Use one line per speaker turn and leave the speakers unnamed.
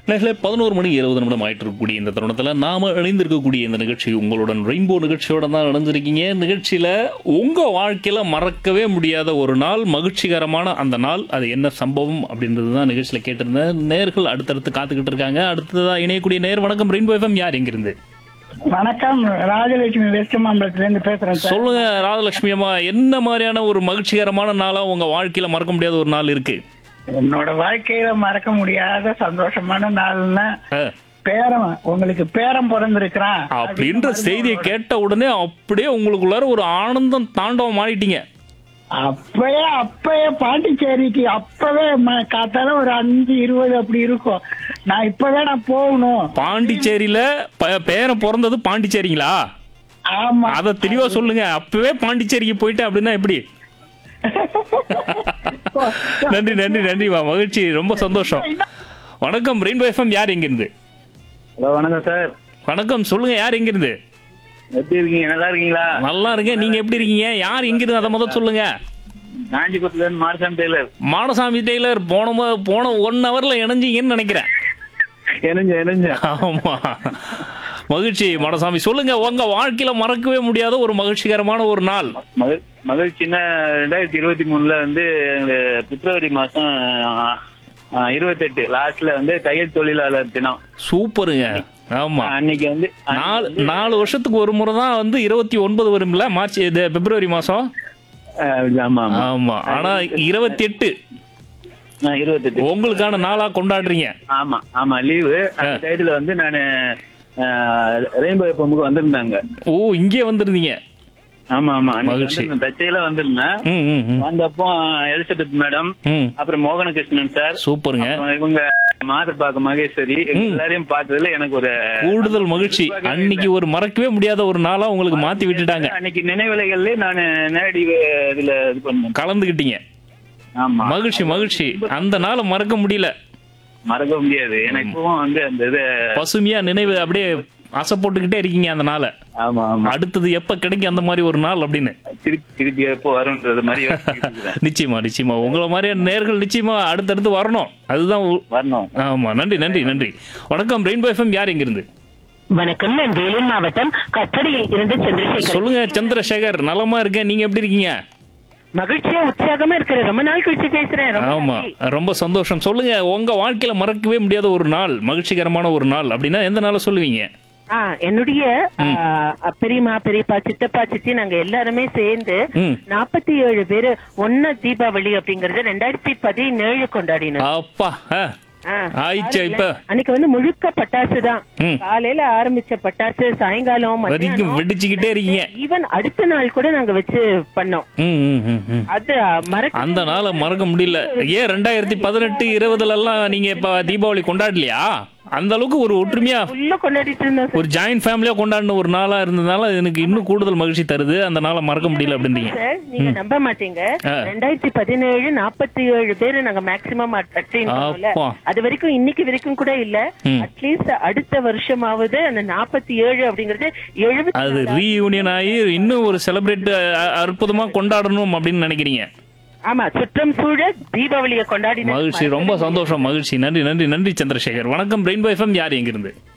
நேர்களே பதினோரு மணி இருபது நிமிடம் ஆயிட்டு இருக்கக்கூடிய இந்த தருணத்தில் நாம இணைந்திருக்கக்கூடிய இந்த நிகழ்ச்சி உங்களுடன் ரெயின்போ நிகழ்ச்சியோட தான் இணைஞ்சிருக்கீங்க நிகழ்ச்சியில உங்க வாழ்க்கையில மறக்கவே முடியாத ஒரு நாள் மகிழ்ச்சிகரமான அந்த நாள் அது என்ன சம்பவம் அப்படின்றது தான் நிகழ்ச்சியில கேட்டிருந்தேன் நேர்கள் அடுத்தடுத்து காத்துக்கிட்டு இருக்காங்க அடுத்ததா இணையக்கூடிய நேர் வணக்கம் ரெயின்போ எஃப்எம் யார் எங்கிருந்து
வணக்கம் ராஜலட்சுமி வெஸ்ட் மாம்பலத்துல இருந்து பேசுறேன் சார்
சொல்லுங்க ராஜலட்சுமி அம்மா என்ன மாதிரியான ஒரு மகிழ்ச்சிகரமான நாளா உங்க வாழ்க்கையில மறக்க முடியாத ஒரு நாள் இருக்கு
என்னோட வாழ்க்கையில மறக்க முடியாத சந்தோஷமான நாள்னா
ஆ.
பேரன் உங்களுக்கு பேரன் பிறந்திருக்கிறான்
அப்படின்ற செய்தியை கேட்ட உடனே அப்படியே உங்களுக்குள்ளார ஒரு ஆனந்தம் தாண்டவம் ஆடிட்டீங்க
அப்பயே அப்பயே பாண்டிச்சேரிக்கு அப்பவே ம- காத்தால ஒரு அஞ்சு இருபது அப்படி இருக்கும் நான் இப்பவே நான் போகணும்
பாண்டிச்சேரியில ப- பேரன் பிறந்தது பாண்டிச்சேரிங்களா
ஆமா
அத தெளிவா சொல்லுங்க அப்பவே பாண்டிச்சேரிக்கு போயிட்டு அப்படின்னா எப்படி நன்றி நன்றி நன்றிமா மகிழ்ச்சி ரொம்ப சந்தோஷம் வணக்கம் ரெயின்போ எஃப்எம் யார் எங்கிருந்து
ஹலோ வணக்கம் சார்
வணக்கம் சொல்லுங்க யார் எங்கிருந்து
எப்படி இருக்கீங்க நல்லா இருக்கீங்களா
நல்லா இருக்கேன் நீங்க எப்படி இருக்கீங்க யார் எங்கிருந்து அதை முதல் சொல்லுங்க
காஞ்சிபுரத்துல இருந்து மாரசாமி டெய்லர்
மாடசாமி டெய்லர் போன மு- போன ஒன் ஹவர்ல இணைஞ்சீங்கன்னு நினைக்கிறேன்
இணைஞ்ச இணைஞ்ச
ஆமா மகிழ்ச்சி மாடசாமி சொல்லுங்க உங்க வாழ்க்கையில மறக்கவே முடியாத ஒரு மகிழ்ச்சிகரமான ஒரு நாள்
மகிழ் மகிழ்ச்சின்னா ரெண்டாயிரத்தி இருபத்தி மூணுல வந்து எங்க பிப்ரவரி மாசம் இருபத்தெட்டு லாஸ்ட்ல வந்து தையல் தொழிலாளர் தினம்
சூப்பருங்க ஆமா
அன்னைக்கு வந்து
நாலு நாலு வருஷத்துக்கு ஒரு முறை தான் வந்து இருபத்தி ஒன்பது வரும்ல மார்ச் இது பிப்ரவரி மாசம்
அஹ், ஆமா ஆமா
ஆமா ஆனா இருபத்தி எட்டு
இருபத்தெட்டு
உங்களுக்கான நாளா கொண்டாடுறீங்க
ஆமா ஆமா லீவு அந்த டயத்துல வந்து நான் ரெயின்போ எஃப்எம்க்கு வந்திருந்தாங்க
ஓ இங்கே வந்திருந்தீங்க
ஆமா ஆமா அன்னைக்கு
மகிழ்ச்சி.
வந்திருந்தேன். தச்சையில வந்திருந்தேன்
ம் ம் ம்
வந்தப்போ எலிசபெத் மேடம்
ம்
அப்புறம் மோகனகிருஷ்ணன் சார்
சூப்பருங்க
அப்புறம் இவங்க மாதப்பாக்க மகேஸ்வரி இவங்க எல்லாரையும் பார்த்ததுல எனக்கு ஒரு
கூடுதல் மகிழ்ச்சி அன்னைக்கு ஒரு மறக்கவே முடியாத ஒரு நாளா உங்களுக்கு மாத்தி விட்டுட்டாங்க
அன்னைக்கு நினைவலைகள்ல நான் நேரடி இதுல இது பண்ணேன்
கலந்துக்கிட்டீங்க
ஆமா
மகிழ்ச்சி மகிழ்ச்சி அந்த நாளை மறக்க முடியல
மறக்க முடியாது எனக்கு இப்பவும் வந்து அந்த இது
பசுமையா நினைவு அப்படியே அசை போட்டுக்கிட்டே இருக்கீங்க அந்த நாளை
ஆமா ஆமா
அடுத்தது எப்ப கிடைக்கும் அந்த மாதிரி ஒரு நாள் அப்படின்னு
திருப்பி திருப்பி எப்போ வரும்ன்றது மாதிரி யோசிச்சுட்டு இருக்கிறேன்.
நிச்சயமா நிச்சயமா உங்களை மாதிரியான நேர்கள் நிச்சயமா அடுத்தடுத்து வரணும் அதுதான் உ-
வரணும்
ஆமா நன்றி நன்றி நன்றி வணக்கம் ரெயின்போ எஃப்எம் யார் எங்கிருந்து
வணக்கம் நான் வேலூர் மாவட்டம் கட்டடியில் இருந்து சந்திரசேகர்
சொல்லுங்க சந்திரசேகர் நலமா இருக்கேன் நீங்க எப்படி இருக்கீங்க
மகிழ்ச்சியா உற்சாகமா இருக்கிற ரொம்ப நாள் கழிச்சு பேசுறேன் ரொம்ப
ஆமா
நன்றி.
ரொம்ப சந்தோஷம் சொல்லுங்க உங்க வாழ்க்கையில மறக்கவே முடியாத ஒரு நாள் மகிழ்ச்சிகரமான ஒரு நாள் அப்படின்னா எந்த நாளை சொல்லுவீங்க
ஆ, என்னுடைய ஆ, பெரியம்மா பெரியப்பா சித்தப்பா சித்தி நாங்க எல்லாருமே சேர்ந்து
ம்.
நாற்பத்தி ஏழு பேரு ஒன்ன தீபாவளி அப்படிங்கறது ரெண்டாயிரத்தி பதினேழு கொண்டாடினோம்
அப்பா ஆ.
ஆ,
ஆயிடுச்சா இப்ப
அன்னைக்கு வந்து முழுக்க பட்டாசு தான்
ம்.
காலையில ஆரம்பிச்ச பட்டாசு சாயங்காலம்
வரைக்கும் வெடிச்சுக்கிட்டே இருக்கீங்க
ஈவன் அடுத்த நாள் கூட நாங்க வச்சு பண்ணோம்
ம், ம், ம், ம்.
அது மறக்க
அந்த நாளை மறக்க முடியல ஏன் ரெண்டாயிரத்தி பதினெட்டு இருபதுல எல்லாம் நீங்க இப்ப தீபாவளி கொண்டாடலையா அந்த அளவுக்கு ஒரு ஒற்றுமையா
ஃபுல்லா கொண்டாடிட்டு இருந்தோம்
ஒரு ஜாயிண்ட் ஃபேமிலியா கொண்டாடின ஒரு நாளா இருந்ததுனால எனக்கு இன்னும் கூடுதல் மகிழ்ச்சி தருது அந்த நாளை மறக்க முடியல அப்படின்றீங்க
சார் நீங்க நம்ப மாட்டீங்க
ஆ.
ரெண்டாயிரத்தி பதினேழு நாற்பத்தி ஏழு பேரு நாங்க மேக்சிமம் அட்டைன்ல
அப்பா.
அது வரைக்கும் இன்னைக்கு வரைக்கும் கூட இல்ல
ம்.
அட்லீஸ்ட் அடுத்த வருஷமாவது அந்த நாற்பத்தி ஏழு அப்படிங்கறது எழுபத்தி
அது ரீயூனியன் ஆகி இன்னும் ஒரு செலிப்ரேட் அற்புதமா கொண்டாடணும் அப்படின்னு நினைக்கிறீங்க
ஆமா சுற்றம் சூழ தீபாவளியை கொண்டாடி
மகிழ்ச்சி ரொம்ப சந்தோஷம் மகிழ்ச்சி நன்றி நன்றி நன்றி சந்திரசேகர் வணக்கம் ரெயின்போ எஃப்எம் யார் எங்கிருந்து